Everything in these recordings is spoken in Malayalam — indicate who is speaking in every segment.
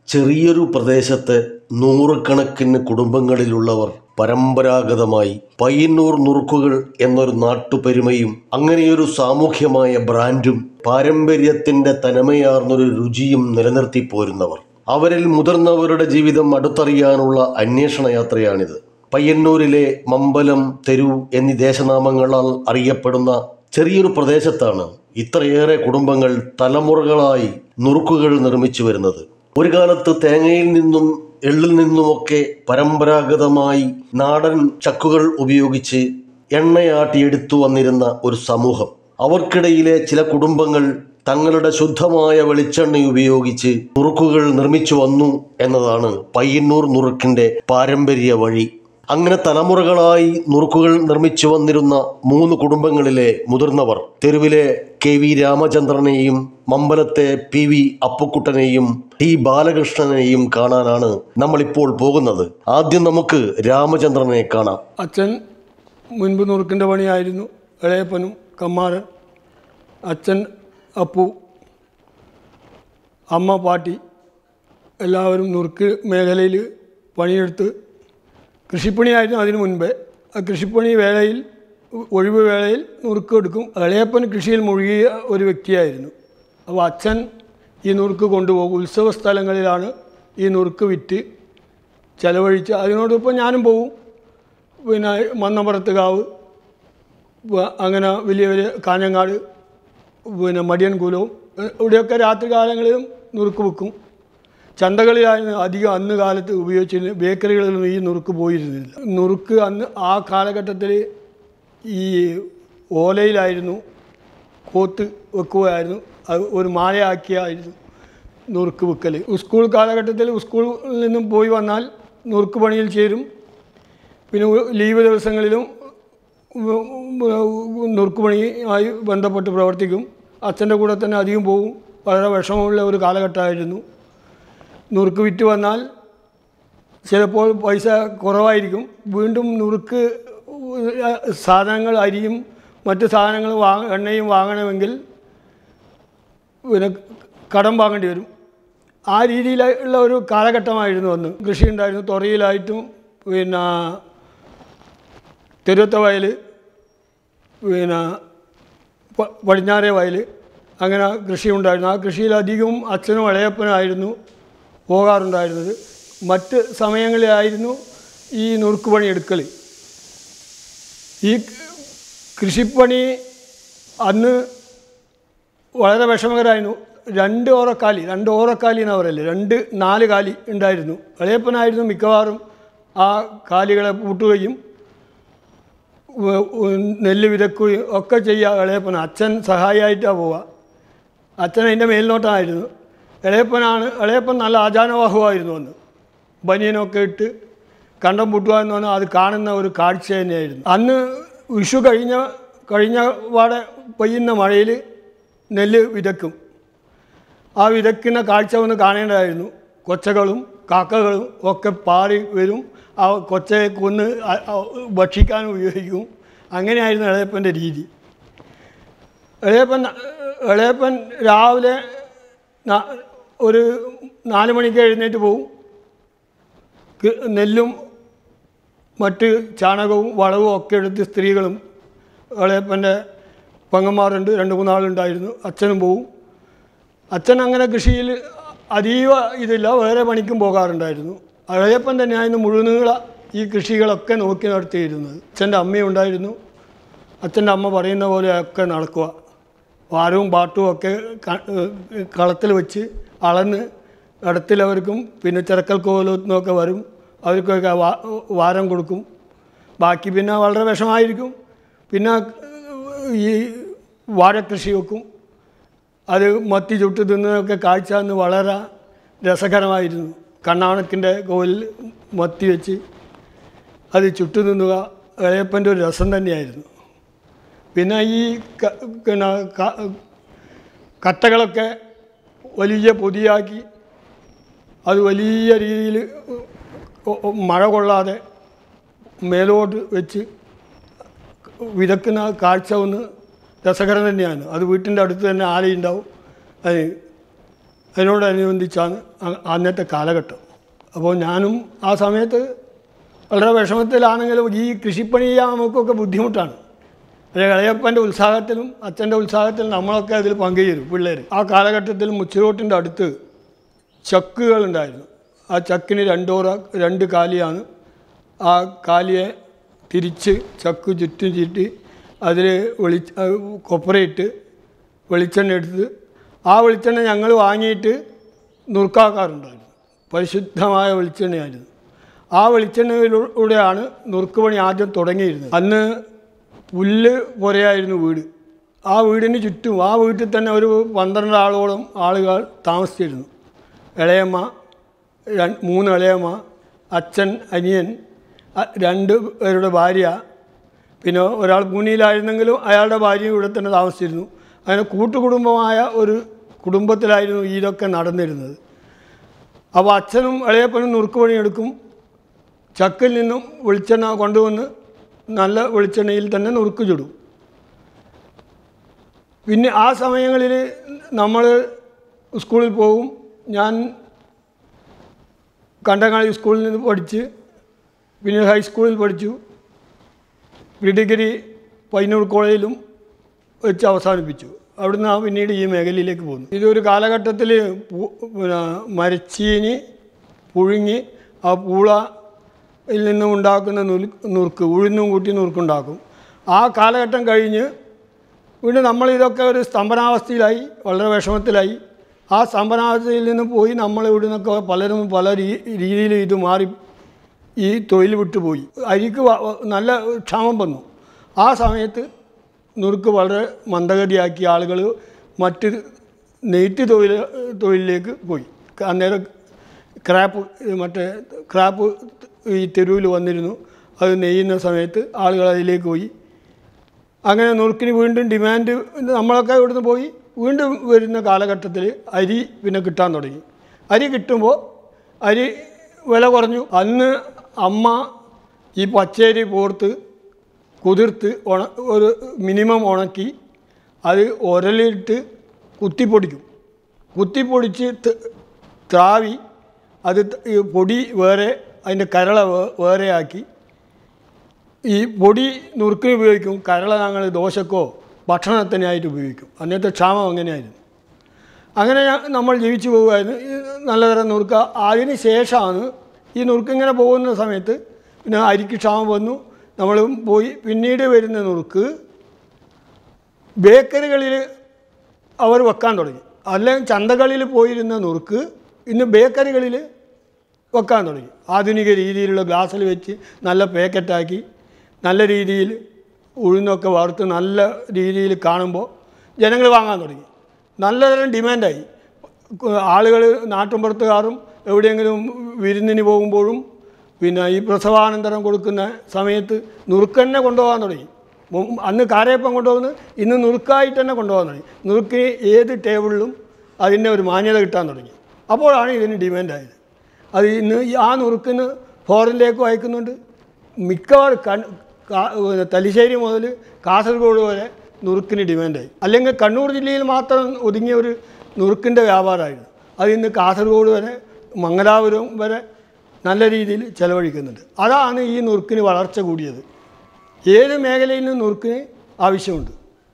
Speaker 1: ചെറിയൊരു പ്രദേശത്തെ നൂറുകണക്കിന് കുടുംബങ്ങളിലുള്ളവർ പരമ്പരാഗതമായി പയ്യന്നൂർ നുറുക്കുകൾ എന്നൊരു നാട്ടുപെരുമയും അങ്ങനെയൊരു സാമൂഹ്യമായ ബ്രാൻഡും പാരമ്പര്യത്തിന്റെ തനിമയാർന്നൊരു രുചിയും നിലനിർത്തി പോരുന്നവർ അവരിൽ മുതിർന്നവരുടെ ജീവിതം അടുത്തറിയാനുള്ള അന്വേഷണ യാത്രയാണിത് പയ്യന്നൂരിലെ മമ്പലം തെരു എന്നീ ദേശനാമങ്ങളാൽ അറിയപ്പെടുന്ന ചെറിയൊരു പ്രദേശത്താണ് ഇത്രയേറെ കുടുംബങ്ങൾ തലമുറകളായി നുറുക്കുകൾ നിർമ്മിച്ചു വരുന്നത് ഒരു കാലത്ത് തേങ്ങയിൽ നിന്നും എള്ളിൽ നിന്നുമൊക്കെ പരമ്പരാഗതമായി നാടൻ ചക്കുകൾ ഉപയോഗിച്ച് എണ്ണയാട്ടിയെടുത്തു വന്നിരുന്ന ഒരു സമൂഹം അവർക്കിടയിലെ ചില കുടുംബങ്ങൾ തങ്ങളുടെ ശുദ്ധമായ വെളിച്ചെണ്ണ ഉപയോഗിച്ച് നുറുക്കുകൾ നിർമ്മിച്ചു വന്നു എന്നതാണ് പയ്യന്നൂർ നുറുക്കിന്റെ പാരമ്പര്യ വഴി അങ്ങനെ തലമുറകളായി നുറുക്കുകൾ നിർമ്മിച്ചു വന്നിരുന്ന മൂന്ന് കുടുംബങ്ങളിലെ മുതിർന്നവർ തെരുവിലെ കെ വി രാമചന്ദ്രനെയും മമ്പലത്തെ പി വി അപ്പുക്കുട്ടനെയും ടി ബാലകൃഷ്ണനെയും കാണാനാണ് നമ്മളിപ്പോൾ പോകുന്നത് ആദ്യം നമുക്ക് രാമചന്ദ്രനെ കാണാം
Speaker 2: അച്ഛൻ മുൻപ് നുറുക്കിൻ്റെ പണിയായിരുന്നു ഇളയപ്പനും കമ്മാരൻ അച്ഛൻ അപ്പു അമ്മ പാട്ടി എല്ലാവരും നുറുക്ക് മേഖലയിൽ പണിയെടുത്ത് കൃഷിപ്പണിയായിരുന്നു അതിനു മുൻപേ ആ കൃഷിപ്പണി വേളയിൽ ഒഴിവ് വേളയിൽ നുറുക്ക് എടുക്കും ഇളയപ്പൻ കൃഷിയിൽ മുഴുകിയ ഒരു വ്യക്തിയായിരുന്നു അപ്പോൾ അച്ഛൻ ഈ നുറുക്ക് കൊണ്ടുപോകും ഉത്സവ സ്ഥലങ്ങളിലാണ് ഈ നുറുക്ക് വിറ്റ് ചെലവഴിച്ച് അതിനോടൊപ്പം ഞാനും പോകും പിന്നെ മന്നമ്പറത്ത് കാവ് വ- അങ്ങനെ വലിയ വലിയ കാഞ്ഞങ്ങാട് പിന്നെ മടിയൻകുലവും ഏഹ് ഇവിടെയൊക്കെ രാത്രി കാലങ്ങളിലും നുറുക്ക് വെക്കും ചന്തകളിലായിരുന്നു അധികം അന്ന് കാലത്ത് ഉപയോഗിച്ചിരുന്നത് ബേക്കറികളിലൊന്നും ഈ നുറുക്ക് പോയിരുന്നില്ല നുറുക്ക് അന്ന് ആ കാലഘട്ടത്തിൽ ഈ ഓലയിലായിരുന്നു കോത്ത് വെക്കുകയായിരുന്നു അത് ഒരു മാലയാക്കിയായിരുന്നു നുറുക്ക് വെക്കൽ സ്കൂൾ കാലഘട്ടത്തിൽ സ്കൂളിൽ നിന്നും പോയി വന്നാൽ നുറുക്ക് പണിയിൽ ചേരും പിന്നെ ലീവ് ദിവസങ്ങളിലും നുറുക്ക് പണിയുമായി ബന്ധപ്പെട്ട് പ്രവർത്തിക്കും അച്ഛൻ്റെ കൂടെ തന്നെ അധികം പോകും വളരെ വിഷമമുള്ള ഒരു കാലഘട്ടമായിരുന്നു നുറുക്ക് വിറ്റ് വന്നാൽ ചിലപ്പോൾ പൈസ കുറവായിരിക്കും വീണ്ടും നുറുക്ക് സാധനങ്ങൾ അരിയും മറ്റ് സാധനങ്ങൾ വാങ്ങ എണ്ണയും വാങ്ങണമെങ്കിൽ പിന്നെ കടം വാങ്ങേണ്ടി വരും ആ രീതിയിലുള്ള ഒരു കാലഘട്ടമായിരുന്നു അന്ന് കൃഷി ഉണ്ടായിരുന്നു തൊറയിലായിട്ടും പിന്നെ തെരുവത്ത വയൽ പിന്നെ പ- പടിഞ്ഞാറേ വയൽ അങ്ങനെ കൃഷി ഉണ്ടായിരുന്നു ആ കൃഷിയിൽ അധികവും അച്ഛനും ഇളയപ്പനായിരുന്നു പോകാറുണ്ടായിരുന്നത് മറ്റ് സമയങ്ങളിലായിരുന്നു ഈ നുറുക്ക് പണി എടുക്കൽ ഈ കൃഷിപ്പണി അന്ന് വളരെ വിഷമകരമായിരുന്നു രണ്ട് ഓറക്കാലി രണ്ട് ഓറക്കാലി എന്ന് പറയല്ലേ രണ്ട് നാല് കാലി ഉണ്ടായിരുന്നു ഇളയപ്പനായിരുന്നു മിക്കവാറും ആ കാലികളെ പൂട്ടുകയും ഉ- ഉ- നെല്ല് വിതക്കുകയും ഒക്കെ ചെയ്യുക ഇളയപ്പൻ അച്ഛൻ സഹായിയായിട്ടാണ് പോവുക അച്ഛൻ അതിൻ്റെ മേൽനോട്ടമായിരുന്നു ഇളയപ്പനാണ് ഇളയപ്പൻ നല്ല ആചാരവാഹുവായിരുന്നു അന്ന് ബനിയനൊക്കെ ഇട്ട് കണ്ടം പൂട്ടുക എന്ന് പറഞ്ഞാൽ അത് കാണുന്ന ഒരു കാഴ്ച തന്നെയായിരുന്നു അന്ന് വിഷു കഴിഞ്ഞ കഴിഞ്ഞ പാടെ പെയ്യുന്ന മഴയിൽ നെല്ല് വിതക്കും ആ വിതയ്ക്കുന്ന കാഴ്ച ഒന്ന് കാണേണ്ടതായിരുന്നു കൊച്ചകളും കാക്കകളും ഒക്കെ പാറി വരും ആ കൊച്ചയെ കൊന്ന് അ- അ- ഭക്ഷിക്കാൻ ഉപയോഗിക്കും അങ്ങനെയായിരുന്നു ഇളയപ്പൻ്റെ രീതി ഇളയപ്പൻ ഇളയപ്പൻ രാവിലെ ന- ഒരു നാല് മണിക്ക് എഴുന്നേറ്റ് പോവും കി- നെല്ലും മറ്റ് ചാണകവും വളവും ഒക്കെ എടുത്ത് സ്ത്രീകളും ഇളയപ്പൻ്റെ പെങ്ങന്മാരുണ്ട് രണ്ട് മൂന്നാളുണ്ടായിരുന്നു അച്ഛനും പോവും അച്ഛൻ അങ്ങനെ കൃഷിയിൽ അതീവ ഇതില്ല വേറെ പണിക്കും പോകാറുണ്ടായിരുന്നു അഴയപ്പൻ തന്നെയായിരുന്നു മുഴുനീള ഈ കൃഷികളൊക്കെ നോക്കി നടത്തിയിരുന്നത് അച്ഛൻ്റെ അമ്മയും ഉണ്ടായിരുന്നു അച്ഛൻ്റെ അമ്മ പറയുന്ന പോലെയൊക്കെ നടക്കുക വാരവും പാട്ടും ഒക്കെ ക- ഏഹ് കളത്തിൽ വെച്ച് അളന്ന് ഇടത്തിലവർക്കും പിന്നെ ചിറക്കൽ കോലത്തിനൊക്കെ വരും അവർക്കൊക്കെ വാ- വാരം കൊടുക്കും ബാക്കി പിന്നെ വളരെ വിഷമായിരിക്കും പിന്നെ ഈ വാഴക്കൃഷി വെക്കും അത് മത്തി ചുട്ട് തിന്നതൊക്കെ കാഴ്ച അന്ന് വളരെ രസകരമായിരുന്നു കണ്ണാണക്കിൻ്റെ കോലിൽ മത്തി വെച്ച് അത് ചുട്ടു തിന്നുക ഇളയപ്പൻ്റെ ഒരു രസം തന്നെയായിരുന്നു പിന്നെ ഈ ക- പിന്നെ ക- കട്ടകളൊക്കെ വലിയ പൊതിയാക്കി അത് വലിയ രീതിയിൽ മഴ കൊള്ളാതെ മേലോട്ട് വെച്ച് വിതക്കുന്ന കാഴ്ച ഒന്ന് രസകരം തന്നെയാണ് അത് വീട്ടിൻ്റെ അടുത്ത് തന്നെ ആലയുണ്ടാവും അത് അതിനോടനുബന്ധിച്ചാണ് അ- അന്നത്തെ കാലഘട്ടം അപ്പോൾ ഞാനും ആ സമയത്ത് വളരെ വിഷമത്തിലാണെങ്കിലും ഈ കൃഷിപ്പണി ചെയ്യാൻ നമുക്കൊക്കെ ബുദ്ധിമുട്ടാണ് പക്ഷേ ഇളയപ്പൻ്റെ ഉത്സാഹത്തിലും അച്ഛൻ്റെ ഉത്സാഹത്തിലും നമ്മളൊക്കെ അതിൽ പങ്കുചേരും പിള്ളേർ ആ കാലഘട്ടത്തിൽ മുച്ചിറോട്ടിൻ്റെ അടുത്ത് ചക്കുകളുണ്ടായിരുന്നു ആ ചക്കിന് രണ്ടോറ രണ്ട് കാലിയാണ് ആ കാലിയെ തിരിച്ച് ചക്ക് ചുറ്റും ചുറ്റി അതിൽ വെളി കൊപ്പരയിട്ട് വെളിച്ചെണ്ണ എടുത്ത് ആ വെളിച്ചെണ്ണ ഞങ്ങൾ വാങ്ങിയിട്ട് നുറുക്കാക്കാറുണ്ടായിരുന്നു പരിശുദ്ധമായ വെളിച്ചെണ്ണയായിരുന്നു ആ വെളിച്ചെണ്ണയിലൂടെയാണ് നുറുക്ക് പണി ആദ്യം തുടങ്ങിയിരുന്നത് അന്ന് പുല്ല് പുരയായിരുന്നു വീട് ആ വീടിന് ചുറ്റും ആ വീട്ടിൽ തന്നെ ഒരു പന്ത്രണ്ട് ആളോളം ആളുകൾ താമസിച്ചിരുന്നു ഇളയമ്മ ര- മൂന്ന് ഇളയമ്മ അച്ഛൻ അനിയൻ അ- രണ്ട് പേരുടെ ഭാര്യ പിന്നെ ഒരാൾ പൂനെയിലായിരുന്നെങ്കിലും അയാളുടെ ഭാര്യയും ഇവിടെ തന്നെ താമസിച്ചിരുന്നു അങ്ങനെ കൂട്ടുകുടുംബമായ ഒരു കുടുംബത്തിലായിരുന്നു ഇതൊക്കെ നടന്നിരുന്നത് അപ്പോൾ അച്ഛനും ഇളയപ്പനും നുറുക്ക് പണിയെടുക്കും ചക്കിൽ നിന്നും വെളിച്ചെണ്ണ കൊണ്ടുവന്ന് നല്ല വെളിച്ചെണ്ണയിൽ തന്നെ നുറുക്ക് ചുടും പിന്നെ ആ സമയങ്ങളിൽ നമ്മൾ സ്കൂളിൽ പോകും ഞാൻ കണ്ടങ്ങാളി സ്കൂളിൽ നിന്ന് പഠിച്ച് പിന്നെ ഹൈസ്കൂളിൽ പഠിച്ചു പ്രീ ഡിഗ്രി പയ്യന്നൂർ കോളേജിലും വെച്ച് അവസാനിപ്പിച്ചു അവിടുന്ന് ആ പിന്നീട് ഈ മേഖലയിലേക്ക് പോന്നു ഇതൊരു കാലഘട്ടത്തിൽ പിന്നെ മരച്ചീനി പുഴുങ്ങി ആ പൂളയിൽ നിന്നും ഉണ്ടാക്കുന്ന നുൽ നുറുക്ക് ഉഴുന്നും കൂട്ടി നുറുക്കുണ്ടാക്കും ആ കാലഘട്ടം കഴിഞ്ഞ് വീണ്ടും നമ്മൾ ഇതൊക്കെ ഒരു സ്തംഭനാവസ്ഥയിലായി വളരെ വിഷമത്തിലായി ആ സ്തംഭനാവസ്ഥയിൽ നിന്ന് പോയി നമ്മൾ ഇവിടെ നിന്നൊക്കെ പലരും പല രീ- രീതിയിൽ ഇത് മാറി ഈ തൊഴിൽ വിട്ടുപോയി അരിക്ക് വ- വ- നല്ല ക്ഷാമം വന്നു ആ സമയത്ത് നുറുക്ക് വളരെ മന്ദഗതിയാക്കി ആളുകൾ മറ്റ് നെയ്ത്ത് തൊഴിൽ തൊഴിലിലേക്ക് പോയി അന്നേരം ക്രാപ്പ് മറ്റേ ക്രാപ്പ് ഈ തെരുവിൽ വന്നിരുന്നു അത് നെയ്യുന്ന സമയത്ത് ആളുകൾ അതിലേക്ക് പോയി അങ്ങനെ നുറുക്കിന് വീണ്ടും ഡിമാൻഡ് നമ്മളൊക്കെ ഇവിടുന്ന് പോയി വീണ്ടും വരുന്ന കാലഘട്ടത്തിൽ അരി പിന്നെ കിട്ടാൻ തുടങ്ങി അരി കിട്ടുമ്പോൾ അരി വില കുറഞ്ഞു അന്ന് അമ്മ ഈ പച്ചരി പോർത്ത് കുതിർത്ത് ഉണ ഒരു മിനിമം ഉണക്കി അത് ഉരലിട്ട് കുത്തിപ്പൊടിക്കും കുത്തിപ്പൊടിച്ച് ത- ത്രാവി അത് ത- ഈ പൊടി വേറെ അതിൻ്റെ കരള വേ- വേറെയാക്കി ഈ പൊടി നുറുക്കിന് ഉപയോഗിക്കും കരള ഞങ്ങൾ ദോശക്കോ ഭക്ഷണത്തിനായിട്ട് ഉപയോഗിക്കും അന്നത്തെ ക്ഷാമം അങ്ങനെയായിരുന്നു അങ്ങനെ ഞ- നമ്മൾ ജീവിച്ചു പോകുമായിരുന്നു ഈ നല്ലതരം നുറുക്ക അതിന് ശേഷമാണ് ഈ നുറുക്ക് ഇങ്ങനെ പോകുന്ന സമയത്ത് പിന്നെ അരിക്ക് ക്ഷാമം വന്നു നമ്മൾ പോയി പിന്നീട് വരുന്ന നുറുക്ക് ബേക്കറികളിൽ അവർ വെക്കാൻ തുടങ്ങി അല്ലെങ്കിൽ ചന്തകളിൽ പോയിരുന്ന നുറുക്ക് ഇന്ന് ബേക്കറികളിൽ വെക്കാൻ തുടങ്ങി ആധുനിക രീതിയിലുള്ള ഗ്ലാസ്സിൽ വെച്ച് നല്ല പാക്കറ്റാക്കി നല്ല രീതിയിൽ ഉഴുന്നൊക്കെ വറുത്ത് നല്ല രീതിയിൽ കാണുമ്പോൾ ജനങ്ങൾ വാങ്ങാൻ തുടങ്ങി നല്ലതരം ഡിമാൻഡായി ആളുകൾ നാട്ടുമ്പുറത്തുകാരും എവിടെയെങ്കിലും വിരുന്നിന് പോകുമ്പോഴും പിന്നെ ഈ പ്രസവാനന്തരം കൊടുക്കുന്ന സമയത്ത് നുറുക്കന്നെ കൊണ്ടുപോകാൻ തുടങ്ങി മുമ്പ് അന്ന് കാരയപ്പം കൊണ്ടുപോകുന്നത് ഇന്ന് നുറുക്കായിട്ട് തന്നെ കൊണ്ടുപോകാൻ തുടങ്ങി നുറുക്കിന് ഏത് ടേബിളിലും അതിൻ്റെ ഒരു മാന്യത കിട്ടാൻ തുടങ്ങി അപ്പോഴാണ് ഇതിന് ഡിമാൻഡായത് അത് ഇന്ന് ഈ ആ നുറുക്കിന് ഫോറിനിലേക്കും അയക്കുന്നുണ്ട് മിക്കവാറും കൺ കാ- പിന്നെ തലശ്ശേരി മുതൽ കാസർഗോഡ് വരെ നുറുക്കിന് ഡിമാൻഡായി അല്ലെങ്കിൽ കണ്ണൂർ ജില്ലയിൽ മാത്രം ഒതുങ്ങിയ ഒരു നുറുക്കിൻ്റെ വ്യാപാരമായിരുന്നു അത് ഇന്ന് കാസർഗോഡ് വരെ മംഗലാപുരം വരെ നല്ല രീതിയിൽ ചെലവഴിക്കുന്നുണ്ട് അതാണ് ഈ നുറുക്കിന് വളർച്ച കൂടിയത് ഏത് മേഖലയിൽ നിന്നും നുറുക്കിന് ആവശ്യമുണ്ട്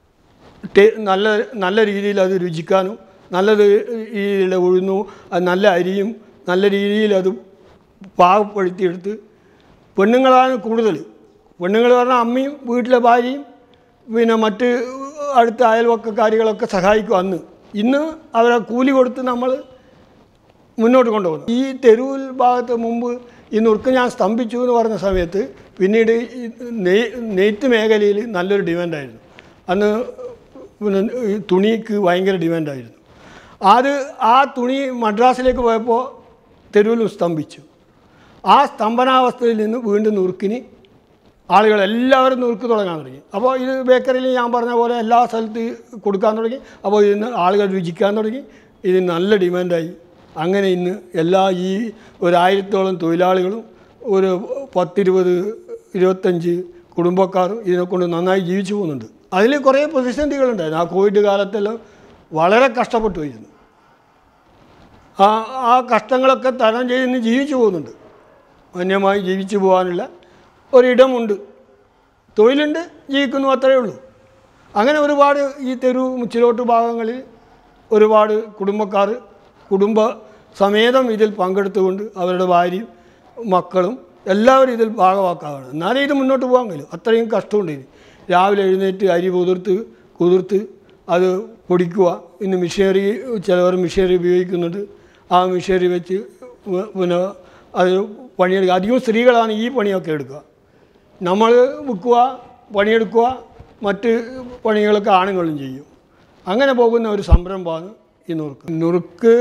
Speaker 2: ടേ- നല്ല നല്ല രീതിയിൽ അത് രുചിക്കാനും നല്ല രീതിയിൽ ഉഴുന്നു അത് നല്ല അരിയും നല്ല രീതിയിൽ അത് പാകപ്പെടുത്തിയെടുത്ത് പെണ്ണുങ്ങളാണ് കൂടുതൽ പെണ്ണുങ്ങൾ പറഞ്ഞാൽ അമ്മയും വീട്ടിലെ ഭാര്യയും പിന്നെ മറ്റ് അടുത്ത അയൽവക്കക്കാരികളൊക്കെ സഹായിക്കും അന്ന് ഇന്ന് അവരെ കൂലി കൊടുത്ത് നമ്മൾ മുന്നോട്ട് കൊണ്ടുപോകുന്നു ഈ തെരുവിൽ ഭാഗത്ത് മുമ്പ് ഈ നുറുക്ക് ഞാൻ സ്തംഭിച്ചു എന്ന് പറഞ്ഞ സമയത്ത് പിന്നീട് ഈ നെയ് നെയ്ത്ത് മേഖലയിൽ നല്ലൊരു ഡിമാൻഡായിരുന്നു അന്ന് പിന്നെ ഈ തുണിക്ക് ഭയങ്കര ഡിമാൻഡായിരുന്നു അത് ആ തുണി മദ്രാസിലേക്ക് പോയപ്പോൾ തെരുവിലും സ്തംഭിച്ചു ആ സ്തംഭനാവസ്ഥയിൽ നിന്ന് വീണ്ടും നുറുക്കിന് ആളുകൾ എല്ലാവരും നുറുക്ക് തുടങ്ങാൻ തുടങ്ങി അപ്പോൾ ഇത് ബേക്കറിയിൽ ഞാൻ പറഞ്ഞ പോലെ എല്ലാ സ്ഥലത്ത് കൊടുക്കാൻ തുടങ്ങി അപ്പോൾ ഇതിന് ആളുകൾ രുചിക്കാൻ തുടങ്ങി ഇതിന് നല്ല ഡിമാൻഡായി അങ്ങനെ ഇന്ന് എല്ലാ ഈ ഒരായിരത്തോളം തൊഴിലാളികളും ഒരു പത്തിരുപത് ഇരുപത്തഞ്ച് കുടുംബക്കാരും ഇതിനെക്കൊണ്ട് നന്നായി ജീവിച്ചു പോകുന്നുണ്ട് അതിൽ കുറേ പ്രതിസന്ധികളുണ്ടായിരുന്നു ആ കോവിഡ് കാലത്തെല്ലാം വളരെ കഷ്ടപ്പെട്ടു പോയിരുന്നു ആ ആ കഷ്ടങ്ങളൊക്കെ തരണം ചെയ്ത് ഇന്ന് ജീവിച്ചു പോകുന്നുണ്ട് മാന്യമായി ജീവിച്ചു പോകാനുള്ള ഒരിടമുണ്ട് തൊഴിലുണ്ട് ജീവിക്കുന്നു അത്രയേ ഉള്ളൂ അങ്ങനെ ഒരുപാട് ഈ തെരു മുച്ചിലോട്ട് ഭാഗങ്ങളിൽ ഒരുപാട് കുടുംബക്കാർ കുടുംബ സമേതം ഇതിൽ പങ്കെടുത്തുകൊണ്ട് അവരുടെ ഭാര്യയും മക്കളും എല്ലാവരും ഇതിൽ ഭാഗമാക്കാറാണ് എന്നാലേ ഇത് മുന്നോട്ട് പോകാൻ കഴിയും അത്രയും കഷ്ടമുണ്ട് ഇത് രാവിലെ എഴുന്നേറ്റ് അരി കുതിർത്ത് കുതിർത്ത് അത് പൊടിക്കുക ഇന്ന് മിഷനറി ചിലവർ മിഷനറി ഉപയോഗിക്കുന്നുണ്ട് ആ മിഷനറി വെച്ച് വ- പിന്നെ അത് പണിയെടുക്കുക അധികം സ്ത്രീകളാണ് ഈ പണിയൊക്കെ എടുക്കുക നമ്മൾ വിൽക്കുക പണിയെടുക്കുക മറ്റ് പണികളൊക്കെ ആണുങ്ങളും ചെയ്യും അങ്ങനെ പോകുന്ന ഒരു സംരംഭമാണ് ഈ നുറുക്ക് നുറുക്ക്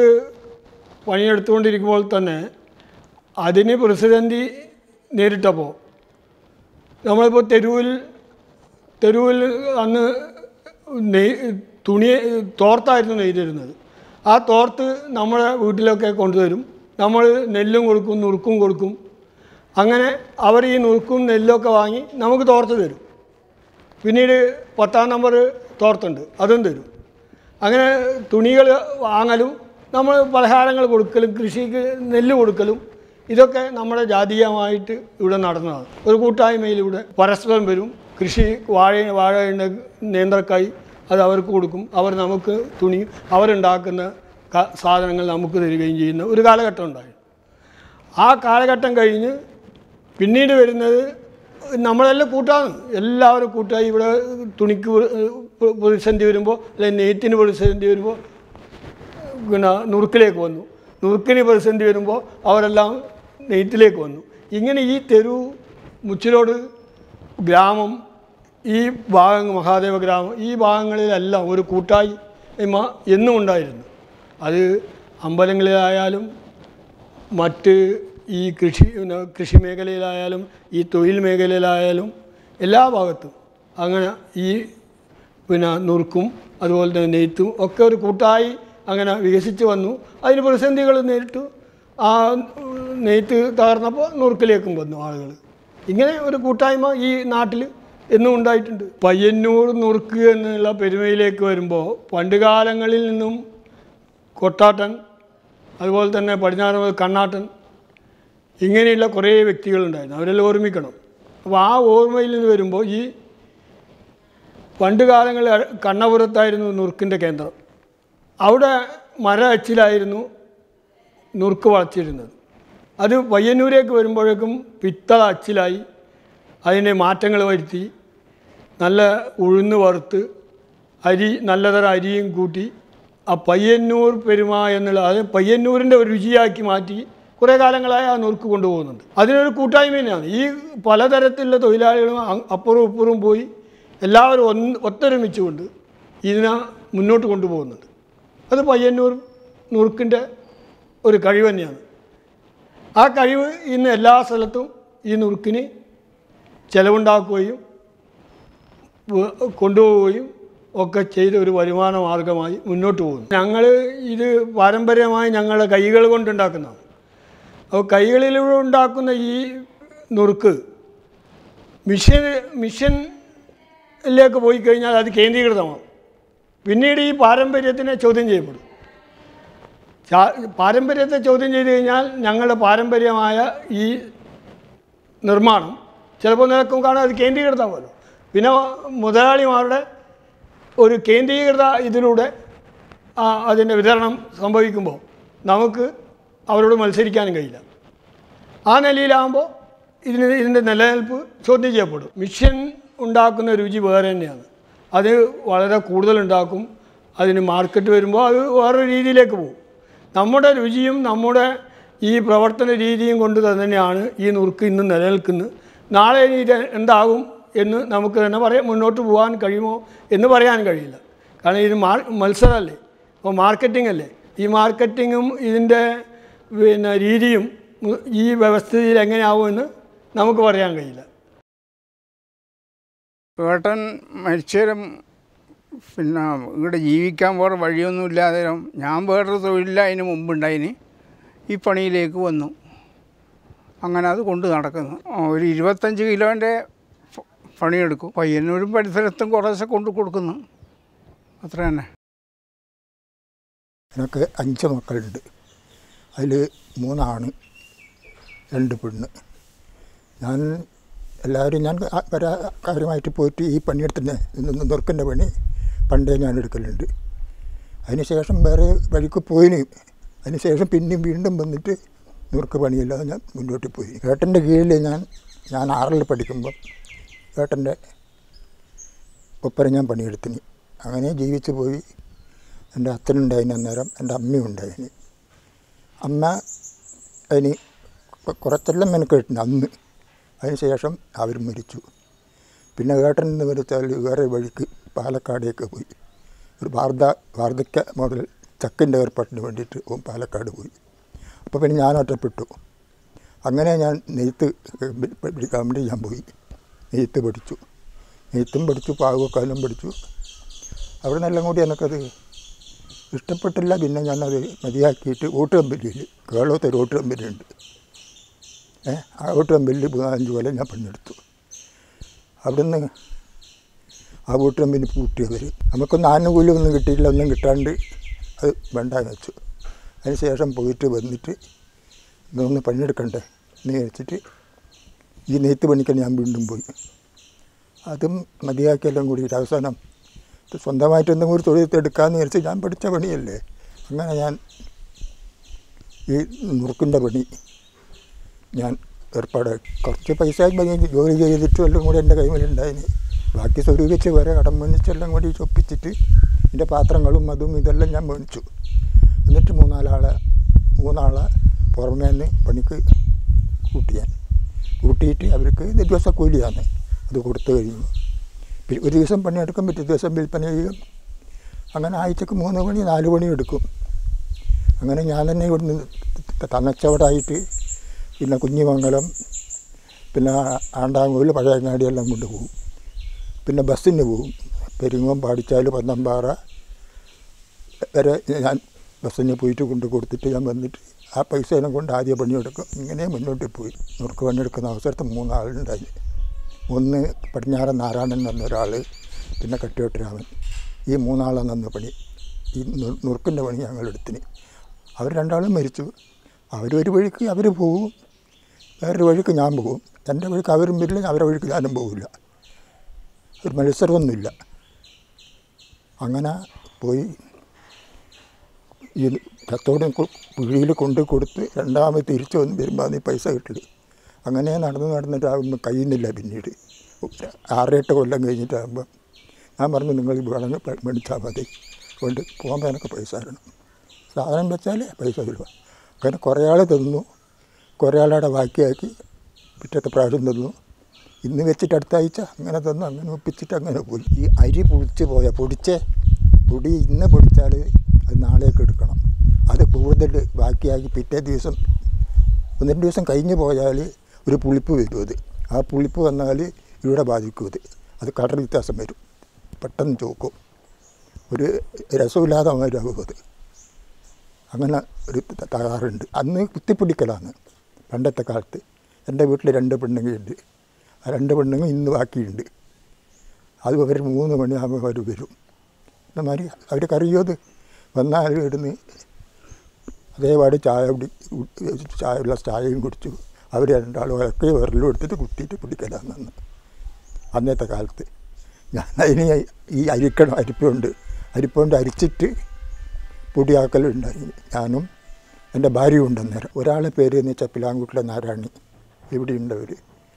Speaker 2: പണിയെടുത്തുകൊണ്ടിരിക്കുമ്പോൾ തന്നെ അതിന് പ്രസിഡൻറ്റ് നേരിട്ടപ്പോൾ നമ്മളിപ്പോൾ തെരുവിൽ തെരുവിൽ അന്ന് നെയ് തുണി തോർത്തായിരുന്നു നെയ്തിരുന്നത് ആ തോർത്ത് നമ്മുടെ വീട്ടിലൊക്കെ കൊണ്ടുവരും നമ്മൾ നെല്ലും കൊടുക്കും നുറുക്കും കൊടുക്കും അങ്ങനെ അവർ ഈ നുറുക്കും നെല്ലൊക്കെ വാങ്ങി നമുക്ക് തോർത്ത് തരും പിന്നീട് പത്താം നമ്പർ തോർത്തുണ്ട് അതും തരും അങ്ങനെ തുണികൾ വാങ്ങലും നമ്മൾ പലഹാരങ്ങൾ കൊടുക്കലും കൃഷിക്ക് നെല്ല് കൊടുക്കലും ഇതൊക്കെ നമ്മുടെ ജാതീയമായിട്ട് ഇവിടെ നടന്നതാണ് ഒരു കൂട്ടായ്മയിലൂടെ പരസ്പരം വരും കൃഷി വാഴ വാഴയുടെ നേന്ത്രക്കായി അത് അവർക്ക് കൊടുക്കും അവർ നമുക്ക് തുണി അവരുണ്ടാക്കുന്ന ക- സാധനങ്ങൾ നമുക്ക് തരികയും ചെയ്യുന്ന ഒരു കാലഘട്ടം ഉണ്ടായി ആ കാലഘട്ടം കഴിഞ്ഞ് പിന്നീട് വരുന്നത് നമ്മളെല്ലാം കൂട്ടാണ് എല്ലാവരും കൂട്ടായി ഇവിടെ തുണിക്ക് പ്ര- പ്രതിസന്ധി വരുമ്പോൾ അല്ലെങ്കിൽ നെയ്ത്തിന് പ്രതിസന്ധി വരുമ്പോൾ പിന്നെ നുറുക്കിലേക്ക് വന്നു നുറുക്കിന് പ്രതിസന്ധി വരുമ്പോൾ അവരെല്ലാം നെയ്ത്തിലേക്ക് വന്നു ഇങ്ങനെ ഈ തെരു മുച്ചിലോട് ഗ്രാമം ഈ ഭാഗങ്ങൾ മഹാദേവ ഗ്രാമം ഈ ഭാഗങ്ങളിലെല്ലാം ഒരു കൂട്ടായ്മ എന്നും ഉണ്ടായിരുന്നു അത് അമ്പലങ്ങളിലായാലും മറ്റ് ഈ കൃഷി പിന്നെ കൃഷി മേഖലയിലായാലും ഈ തൊഴിൽ മേഖലയിലായാലും എല്ലാ ഭാഗത്തും അങ്ങനെ ഈ പിന്നെ നുറുക്കും അതുപോലെ തന്നെ നെയ്ത്തും ഒക്കെ ഒരു കൂട്ടായി അങ്ങനെ വികസിച്ച് വന്നു അതിന് പ്രതിസന്ധികൾ നേരിട്ടു ആ നെയ്ത്ത് തകർന്നപ്പോൾ നുറുക്കിലേക്കും വന്നു ആളുകൾ ഇങ്ങനെ ഒരു കൂട്ടായ്മ ഈ നാട്ടിൽ എന്നും ഉണ്ടായിട്ടുണ്ട് പയ്യന്നൂർ നുറുക്ക് എന്നുള്ള പെരുമയിലേക്ക് വരുമ്പോൾ പണ്ട് കാലങ്ങളിൽ നിന്നും കൊട്ടാട്ടൻ അതുപോലെ തന്നെ പടിഞ്ഞാറ് കണ്ണാട്ടൻ ഇങ്ങനെയുള്ള കുറേ വ്യക്തികളുണ്ടായിരുന്നു അവരെല്ലാം ഓർമ്മിക്കണം അപ്പോൾ ആ ഓർമ്മയിൽ നിന്ന് വരുമ്പോൾ ഈ പണ്ട് കാലങ്ങളിൽ കണ്ണപുരത്തായിരുന്നു നുറുക്കിൻ്റെ കേന്ദ്രം അവിടെ മര അച്ചിലായിരുന്നു നുറുക്ക് വളച്ചിരുന്നത് അത് പയ്യന്നൂരേക്ക് വരുമ്പോഴേക്കും പിത്തള അച്ചിലായി അതിന് മാറ്റങ്ങൾ വരുത്തി നല്ല ഉഴുന്ന് വറുത്ത് അരി നല്ലതരം അരിയും കൂട്ടി ആ പയ്യന്നൂർ പെരുമ എന്നുള്ള അത് പയ്യന്നൂരിൻ്റെ ഒരു രുചിയാക്കി മാറ്റി കുറേ കാലങ്ങളായി ആ നുറുക്ക് കൊണ്ടുപോകുന്നുണ്ട് അതിനൊരു കൂട്ടായ്മ തന്നെയാണ് ഈ പലതരത്തിലുള്ള തൊഴിലാളികളും അ- അപ്പുറവും ഇപ്പുറവും പോയി എല്ലാവരും ഒന്ന് ഒത്തൊരുമിച്ചുകൊണ്ട് ഇതിനെ മുന്നോട്ട് കൊണ്ടുപോകുന്നുണ്ട് അത് പയ്യന്നൂർ നുറുക്കിൻ്റെ ഒരു കഴിവ് തന്നെയാണ് ആ കഴിവ് ഇന്ന് എല്ലാ സ്ഥലത്തും ഈ നുറുക്കിന് ചിലവുണ്ടാക്കുകയും വ- കൊണ്ടുപോവുകയും ഒക്കെ ചെയ്ത ഒരു വരുമാന മാർഗമായി മുന്നോട്ട് പോകുന്നു ഞങ്ങൾ ഇത് പാരമ്പര്യമായി ഞങ്ങളുടെ കൈകൾ കൊണ്ടുണ്ടാക്കുന്നതാണ് അപ്പോൾ കൈകളിലൂടെ ഉണ്ടാക്കുന്ന ഈ നുറുക്ക് മിഷൻ മിഷനിലേക്ക് പോയി കഴിഞ്ഞാൽ അത് കേന്ദ്രീകൃതമാവും പിന്നീട് ഈ പാരമ്പര്യത്തിനെ ചോദ്യം ചെയ്യപ്പെടും ചാ- പാരമ്പര്യത്തെ ചോദ്യം ചെയ്ത് കഴിഞ്ഞാൽ ഞങ്ങളുടെ പാരമ്പര്യമായ ഈ നിർമ്മാണം ചിലപ്പോൾ നിലക്കും കാണാൻ അത് കേന്ദ്രീകൃതമാവുമല്ലോ പിന്നെ മുതലാളിമാരുടെ ഒരു കേന്ദ്രീകൃത ഇതിലൂടെ ആ, അതിൻ്റെ വിതരണം സംഭവിക്കുമ്പോൾ നമുക്ക് അവരോട് മത്സരിക്കാനും കഴിയില്ല ആ നിലയിലാകുമ്പോൾ ഇതിന് ഇതിൻ്റെ നിലനിൽപ്പ് ചോദ്യം ചെയ്യപ്പെടും മിഷ്യൻ ഉണ്ടാക്കുന്ന രുചി വേറെ തന്നെയാണ് അത് വളരെ കൂടുതലുണ്ടാക്കും അതിന് മാർക്കറ്റ് വരുമ്പോൾ അത് വേറൊരു രീതിയിലേക്ക് പോകും നമ്മുടെ രുചിയും നമ്മുടെ ഈ പ്രവർത്തന രീതിയും കൊണ്ട് തന്നെയാണ് ഈ നുറുക്ക് ഇന്ന് നിലനിൽക്കുന്നത് നാളെ ഇനി ഇത് എന്താകും എന്ന് നമുക്ക് തന്നെ പറയാം മുന്നോട്ട് പോകാൻ കഴിയുമോ എന്ന് പറയാൻ കഴിയില്ല കാരണം ഇത് മാർ മത്സരമല്ലേ അപ്പോൾ മാർക്കറ്റിംഗ് അല്ലേ ഈ മാർക്കറ്റിങ്ങും ഇതിൻ്റെ പിന്നെ രീതിയും ഉം, ഈ വ്യവസ്ഥയിൽ എങ്ങനെയാവുമെന്ന് നമുക്ക് പറയാൻ കഴിയില്ല
Speaker 3: ഏട്ടൻ മരിച്ചേരം പിന്നെ ഇവിടെ ജീവിക്കാൻ വേറെ വഴിയൊന്നും ഇല്ലാതെ ഞാൻ വേറൊരു തൊഴിലില്ല അതിന് മുമ്പുണ്ടായിന് ഈ പണിയിലേക്ക് വന്നു അങ്ങനെ അത് കൊണ്ട് നടക്കുന്നു ആ, ഒരു ഇരുപത്തഞ്ച് കിലോൻ്റെ പ- പണിയെടുക്കും പയ്യന്നൂരും പരിസരത്തും കുറേശ്ശെ കൊണ്ട് കൊടുക്കുന്നു അത്ര തന്നെ
Speaker 4: എനിക്ക് അഞ്ച് മക്കളുണ്ട് അതിൽ മൂന്നാണ് രണ്ട് പെണ്ണ് ഞാൻ എല്ലാവരും ഞാൻ ആ- വരാ കാര്യമായിട്ട് പോയിട്ട് ഈ പണിയെടുത്തിൻ്റെ നുറുക്കിൻ്റെ പണി പണ്ടേ ഞാൻ എടുക്കലുണ്ട് അതിന് ശേഷം വേറെ വഴിക്ക് പോയിന് അതിന് ശേഷം പിന്നെയും വീണ്ടും വന്നിട്ട് നുറുക്ക് പണിയില്ലാതെ ഞാൻ മുന്നോട്ട് പോയി ഏട്ടൻ്റെ കീഴിൽ ഞാൻ ഞാൻ ആറിൽ പഠിക്കുമ്പം ഏട്ടൻ്റെ ഒപ്പരം ഞാൻ പണിയെടുത്തിന് അങ്ങനെ ജീവിച്ചു പോയി എൻ്റെ അച്ഛനുണ്ടായിന് അന്നേരം എൻ്റെ അമ്മയും ഉണ്ടായിന് അമ്മ അതിന് കൊ- കുറച്ചെല്ലാം മെനക്കെട്ടുണ്ട് അന്ന് അതിന് ശേഷം അവർ മരിച്ചു പിന്നെ ഏട്ടൻ എന്ന് വെച്ചാൽ വേറെ വഴിക്ക് പാലക്കാടേക്ക് പോയി ഒരു വാർദ്ധ വാർദ്ധക്യ മുതൽ ചക്കിൻ്റെ ഏർപ്പാട്ടിന് വേണ്ടിയിട്ട് ഓൻ പാലക്കാട് പോയി അപ്പോൾ പിന്നെ ഞാൻ ഒറ്റപ്പെട്ടു അങ്ങനെ ഞാൻ നെയ്ത്ത് പ- പഠിക്കാൻ വേണ്ടി ഞാൻ പോയി നെയ്ത്ത് പഠിച്ചു നെയ്ത്തും പഠിച്ചു പാവക്കാലും പഠിച്ചു അവിടെ നിന്നെല്ലാം കൂടി എനിക്കത് ഇഷ്ടപ്പെട്ടില്ല പിന്നെ ഞാനത് മതിയാക്കിയിട്ട് ഓട്ടുകമ്പലിയിൽ കേളോത്തെ ഒരു ഓട്ടുകമ്പലിയുണ്ട് ഏ ആ ഓട്ടുകമ്പലിൽ അഞ്ച് കൊല്ലം ഞാൻ പണിയെടുത്തു അവിടുന്ന് ആ വീട്ടുകമ്പനി പൂട്ടിയവർ നമുക്കൊന്നും ആനുകൂല്യമൊന്നും കിട്ടിയില്ല ഒന്നും കിട്ടാണ്ട് അത് വേണ്ടാന്ന് വെച്ചു അതിന് ശേഷം പോയിട്ട് വന്നിട്ട് ഇതൊന്ന് പണിയെടുക്കണ്ടേ എന്ന് വെച്ചിട്ട് ഈ നെയ്ത്ത് പണിക്കാൻ ഞാൻ വീണ്ടും പോയി അതും മതിയാക്കിയെല്ലാം കൂടിയിട്ട് അവസാനം ഇത് സ്വന്തമായിട്ട് എന്തെങ്കിലും ഒരു തൊഴിൽ എടുക്കാമെന്ന് വിചാരിച്ച് ഞാൻ പഠിച്ച പണിയല്ലേ അങ്ങനെ ഞാൻ ഈ നുറുക്കിൻ്റെ പണി ഞാൻ ഏർപ്പാടാക്കി കുറച്ച് പൈസ മതി ജോലി ചെയ്തിട്ടും എല്ലാം കൂടി എൻ്റെ കൈമിലുണ്ടായിന് ബാക്കി സ്വരൂപിച്ച് വേറെ കടം മേടിച്ചെല്ലാം കൂടി ചൊപ്പിച്ചിട്ട് എൻ്റെ പാത്രങ്ങളും അതും ഇതെല്ലാം ഞാൻ മേടിച്ചു എന്നിട്ട് മൂന്നാലാളെ മൂന്നാളെ പുറമേ നിന്ന് പണിക്ക് കൂട്ടി ഞാൻ കൂട്ടിയിട്ട് അവർക്ക് ഇത് ദിവസ കൂലിയാണ് അത് കൊടുത്തു കഴിയുമ്പോൾ പിന്നെ ഒരു ദിവസം പണിയെടുക്കും പിറ്റേ ദിവസം വിൽപ്പന ചെയ്യും അങ്ങനെ ആഴ്ചക്ക് മൂന്ന് മണി നാല് മണി എടുക്കും അങ്ങനെ ഞാൻ തന്നെ ഇവിടുന്ന് തന്നച്ചവടായിട്ട് പിന്നെ കുഞ്ഞിമംഗലം പിന്നെ ആണ്ടാങ്കോല് പഴയങ്ങാടിയെല്ലാം കൊണ്ടുപോകും പിന്നെ ബസ്സിന് പോകും പെരിങ്ങോം പാടിച്ചാൽ പന്തമ്പാറ വരെ ഞാൻ ബസ്സിന് പോയിട്ട് കൊണ്ട് കൊടുത്തിട്ട് ഞാൻ വന്നിട്ട് ആ പൈസയെല്ലാം കൊണ്ട് ആദ്യം പണിയെടുക്കും ഇങ്ങനെ മുന്നോട്ട് പോയി നുറുക്ക് പണിയെടുക്കുന്ന അവസരത്തിൽ മൂന്നാളുണ്ടായി ഒന്ന് പടിഞ്ഞാറൻ നാരായണൻ എന്ന് പറഞ്ഞ ഒരാൾ പിന്നെ കട്ടിയോട്ടരാമൻ ഈ മൂന്നാളെ നിന്ന് പണി ഈ നു- നുറുക്കിൻ്റെ പണി ഞങ്ങളെടുത്തിന് അവർ രണ്ടാളും മരിച്ചു അവരൊരു വഴിക്ക് അവർ പോകും വേറൊരു വഴിക്ക് ഞാൻ പോകും എൻ്റെ വഴിക്ക് അവരും വരില്ല അവരുടെ വഴിക്ക് ഞാനും പോകില്ല ഒരു മത്സരമൊന്നുമില്ല അങ്ങനെ പോയി ഈ കത്തോടെ കുഴിയിൽ കൊണ്ട് കൊടുത്ത് രണ്ടാമത് തിരിച്ചു വന്ന് വരുമ്പോൾ നീ പൈസ കിട്ടില്ല അങ്ങനെ നടന്ന് നടന്നിട്ട് ആകുമ്പോൾ കഴിയുന്നില്ല പിന്നീട് ആറെട്ട് കൊല്ലം കഴിഞ്ഞിട്ടാകുമ്പോൾ ഞാൻ പറഞ്ഞു നിങ്ങൾ വേണമെങ്കിൽ മേടിച്ചാൽ മതി കൊണ്ട് പോകുമ്പോൾ എനിക്ക് പൈസ തരണം സാധനം വെച്ചാൽ പൈസ തരുക അങ്ങനെ കുറേ ആൾ തന്നു കുറേ ആളുടെ ബാക്കിയാക്കി പിറ്റത്തെ പ്രാവശ്യം തന്നു ഇന്ന് വെച്ചിട്ട് അടുത്ത ആഴ്ച അങ്ങനെ തന്നു അങ്ങനെ ഒപ്പിച്ചിട്ട് അങ്ങനെ പോയി ഈ അരി പൊടിച്ച് പോയ പൊടിച്ചേ പൊടി ഇന്ന് പൊടിച്ചാൽ അത് നാളേക്ക് എടുക്കണം അത് കൂടുതൽ ബാക്കിയാക്കി പിറ്റേ ദിവസം ഒന്ന് രണ്ട് ദിവസം കഴിഞ്ഞ് പോയാൽ ഒരു പുളിപ്പ് വരും അത് ആ പുളിപ്പ് വന്നാൽ ഇവിടെ ബാധിക്കും അത് അത് കളർ വ്യത്യാസം വരും പെട്ടെന്ന് ചോക്കും ഒരു രസമില്ലാതെ മാതിരിയാകും അത് അങ്ങനെ ഒരു ത- തകരാറുണ്ട് അന്ന് കുത്തിപ്പിടിക്കലാണ് പണ്ടത്തെ കാലത്ത് എൻ്റെ വീട്ടിൽ രണ്ട് പെണ്ണുങ്ങളുണ്ട് ആ രണ്ട് പെണ്ണുങ്ങൾ ഇന്ന് ബാക്കിയുണ്ട് അത് അവർ മൂന്ന് മണിയാകുമ്പോൾ അവർ വരും എന്നമാതിരി അവർക്ക് അറിയോ അത് വന്നാൽ ഇവിടുന്ന് അതേപാട് ചായ കുടി ചായ ഉള്ള ചായയും കുടിച്ചു അവർ രണ്ടാളും ഇറക്കി വിരലും എടുത്തിട്ട് കുത്തിയിട്ട് പിടിക്കലാന്ന് അന്നത്തെ കാലത്ത് ഞാൻ അതിന് ഈ അരിക്കണം അരിപ്പുണ്ട് അരിപ്പുണ്ട് അരിച്ചിട്ട് പൊടിയാക്കലുണ്ടായി ഞാനും എൻ്റെ ഭാര്യയും ഉണ്ട് അന്നേരം ഒരാളെ പേര് എന്ന് വെച്ചാൽ പിലാങ്കുട്ടിലെ നാരായണി ഇവിടെയുണ്ട് അവർ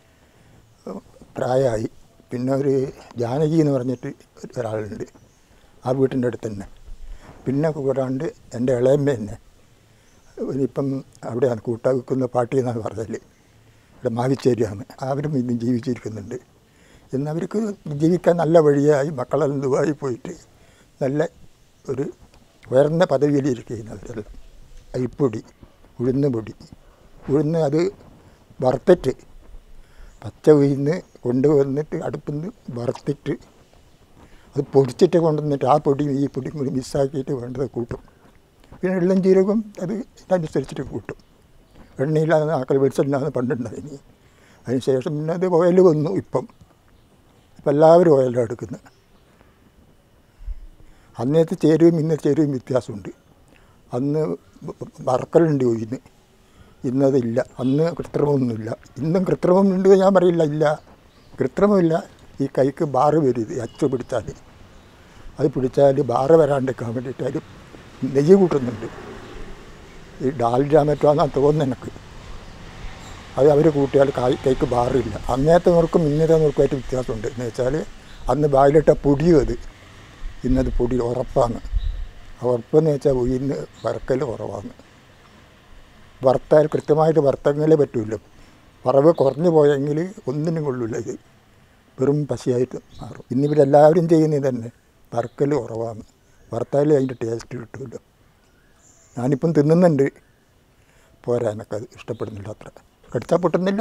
Speaker 4: പ്രായമായി പിന്നെ ഒരു ജാനകി എന്ന് പറഞ്ഞിട്ട് ഒരാളുണ്ട് ആ വീട്ടിൻ്റെ അടുത്ത് തന്നെ പിന്നെ കൂടാണ്ട് എൻ്റെ ഇളയമ്മ തന്നെ ഇപ്പം അവിടെയാണ് കൂട്ടാക്കുന്ന പാട്ടി എന്നാണ് പറഞ്ഞത് ഇവിടെ മാവിച്ചേരിയാണ് അവരും ഇന്നും ജീവിച്ചിരിക്കുന്നുണ്ട് ഇന്ന് അവർക്ക് ജീവിക്കാൻ നല്ല വഴിയായി മക്കളെല്ലാം ദുബായി പോയിട്ട് നല്ല ഒരു ഉയർന്ന പദവിയിലിരിക്കുന്നവരെല്ലാം അരിപ്പൊടി ഉഴുന്ന് പൊടി ഉഴുന്ന് അത് വറുത്തിട്ട് പച്ച ഉഴുന്ന് കൊണ്ടുവന്നിട്ട് അടുപ്പിൽ നിന്ന് വറുത്തിട്ട് അത് പൊടിച്ചിട്ട് കൊണ്ടുവന്നിട്ട് ആ പൊടിയും ഈ പൊടിയും കൂടി മിക്സാക്കിയിട്ട് വേണ്ടത് കൂട്ടും പിന്നെ എള്ളും ജീരകവും അത് അതനുസരിച്ചിട്ട് കൂട്ടും എണ്ണയില്ലാതെ ആക്കൽ വെളിച്ചെണ്ണാന്ന് പണ്ടുണ്ടായിനി അതിന് ശേഷം പിന്നെ അത് ഓയിൽ വന്നു ഇപ്പം ഇപ്പം എല്ലാവരും ഓയിലാണ് എടുക്കുന്നത് അന്നത്തെ ചേരുവയും ഇന്നത്തെ ചേരുവയും വ്യത്യാസമുണ്ട് അന്ന് വറക്കലുണ്ട് ഇന്ന് ഇന്നതില്ല അന്ന് കൃത്രിമമൊന്നുമില്ല ഇന്നും കൃത്രിമം ഉണ്ട് ഞാൻ പറയില്ല ഇല്ല കൃത്രിമമില്ല ഈ കൈക്ക് ബാറ് വരും ഇത് അച്ചു പിടിച്ചാൽ അത് പിടിച്ചാൽ ബാറ് വരാണ്ടിരിക്കാൻ വേണ്ടിയിട്ട് അതിൽ നെയ്യ് കൂട്ടുന്നുണ്ട് ഈ ഡാൽഡ മറ്റോ എന്നാണ് തോന്നുന്നു എനിക്ക് അത് അവർ കൂട്ടിയാൽ കായ് കൈക്ക് ബാറില്ല അങ്ങനത്തെ നുറുക്കും ഇന്നത്തെ നുറുക്കുമായിട്ട് വ്യത്യാസമുണ്ട് എന്ന് വെച്ചാൽ അന്ന് ബായിലിട്ട പൊടിയും അത് ഇന്നത് പൊടി ഉറപ്പാണ് ആ ഉറപ്പെന്ന് വെച്ചാൽ ഉയിന്ന് വറക്കൽ കുറവാണ് വറുത്താൽ കൃത്യമായിട്ട് വറുത്തെങ്കിലേ പറ്റുമല്ലോ വറവ് കുറഞ്ഞു പോയെങ്കിൽ ഒന്നിനും കൊള്ളില്ല ഇത് വെറും പശയായിട്ട് മാറും ഇന്നിവരെല്ലാവരും ചെയ്യുന്നത് തന്നെ വറക്കൽ കുറവാണ് വറുത്താലേ അതിൻ്റെ ടേസ്റ്റ് കിട്ടുമല്ലോ ഞാനിപ്പം തിന്നുന്നുണ്ട് പോരാ എനിക്കത് ഇഷ്ടപ്പെടുന്നില്ല അത്ര കടിച്ചാൽ പൊട്ടുന്നില്ല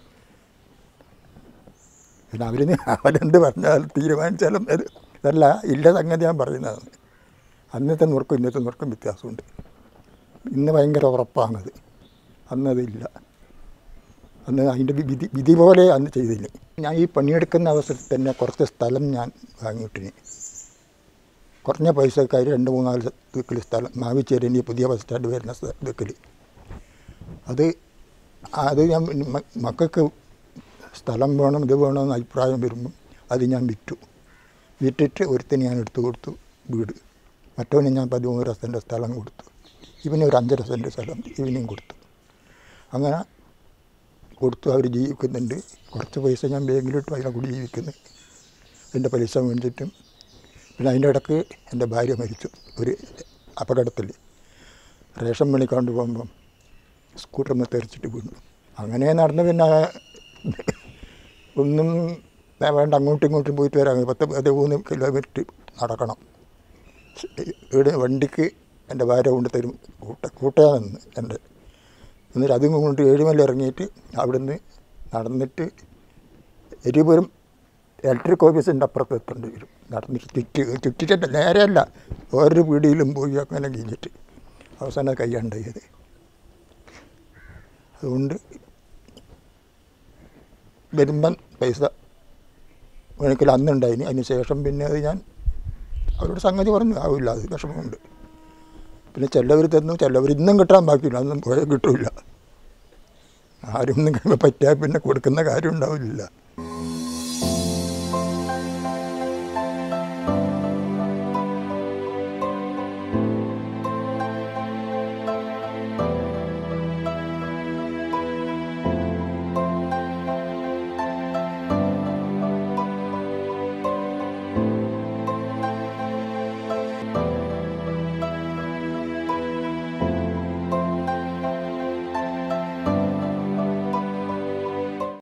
Speaker 4: പിന്നെ അവരിന് അവരെന്ത് പറഞ്ഞാൽ തീരുമാനിച്ചാലും അത് അതല്ല ഇല്ല സംഗതി ഞാൻ പറയുന്നതാണ് അന്നത്തെ നുറുക്കും ഇന്നത്തെ നുറുക്കും വ്യത്യാസമുണ്ട് ഇന്ന് ഭയങ്കര ഉറപ്പാണത് അന്നതില്ല അന്ന് അതിൻ്റെ വിധി വിധി പോലെ അന്ന് ചെയ്തില്ല ഞാൻ ഈ പണിയെടുക്കുന്ന അവസരത്തിൽ തന്നെ കുറച്ച് സ്ഥലം ഞാൻ വാങ്ങിയിട്ടിന് കുറഞ്ഞ പൈസക്കാർ രണ്ട് മൂന്നാല് ദിക്കിൽ സ്ഥലം മാവിച്ചേരിൻ്റെ പുതിയ ബസ് സ്റ്റാൻഡ് വരുന്ന ദിക്കിൽ അത് അത് ഞാൻ മ- മക്കൾക്ക് സ്ഥലം വേണം ഇത് വേണമെന്ന് അഭിപ്രായം വരുമ്പം അത് ഞാൻ വിറ്റു വിറ്റിട്ട് ഒരുത്തിന് ഞാൻ എടുത്തു കൊടുത്തു വീട് മറ്റവന് ഞാൻ പതിമൂന്നര സെൻറ്റ് സ്ഥലം കൊടുത്തു ഇവന് ഒരു അഞ്ചര സെൻറ്റ് സ്ഥലം ഇവനും കൊടുത്തു അങ്ങനെ കൊടുത്തു അവർ ജീവിക്കുന്നുണ്ട് കുറച്ച് പൈസ ഞാൻ ബാങ്കിലിട്ടു അതിനെ കൂടി ജീവിക്കുന്നു അതിൻ്റെ പലിശ വേണ്ടിയിട്ടും പിന്നെ അതിൻ്റെ ഇടയ്ക്ക് എൻ്റെ ഭാര്യ മരിച്ചു ഒരു അപകടത്തിൽ റേഷൻ പണിക്കാണ്ട് പോകുമ്പം സ്കൂട്ടറിൽ തെറിച്ചിട്ട് വീണു അങ്ങനെ നടന്ന് പിന്നെ ഒന്നും വേണ്ട അങ്ങോട്ടും ഇങ്ങോട്ടും പോയിട്ട് വരാം പത്ത് പതിമൂന്ന് കിലോമീറ്റർ നടക്കണം ഇവിടെ വണ്ടിക്ക് എൻ്റെ ഭാര്യ കൊണ്ട് തരും കൂട്ട കൂട്ടയാ നിന്ന് എൻ്റെ എന്നിട്ട് അതും കൊണ്ട് ഏഴുമല ഇറങ്ങിയിട്ട് അവിടുന്ന് നടന്നിട്ട് എരിപുരം ഇലക്ട്രിക് ഓഫീസിൻ്റെ അപ്പുറത്ത് എത്തേണ്ടി വരും നടന്നിട്ട് ചുറ്റി ചുറ്റിച്ചിട്ട് നേരെയല്ല ഓരോ പീടിയിലും പോയി അങ്ങനെ കഴിഞ്ഞിട്ട് അവസാനം കൈയാണ്ടായത് അതുകൊണ്ട് വരുമ്പം പൈസ എനിക്ക് അന്നുണ്ടായിന് അതിന് ശേഷം പിന്നെ അത് ഞാൻ അവരോട് സംഗതി പറഞ്ഞു ആവില്ല അത് വിഷമമുണ്ട് പിന്നെ ചിലവർ തന്നു ചിലവർ ഇന്നും കിട്ടാൻ ബാക്കിയില്ല അതൊന്നും പോയാൽ കിട്ടില്ല ആരും ഒന്നും പറ്റിയാൽ പിന്നെ കൊടുക്കുന്ന കാര്യം ഉണ്ടാവില്ല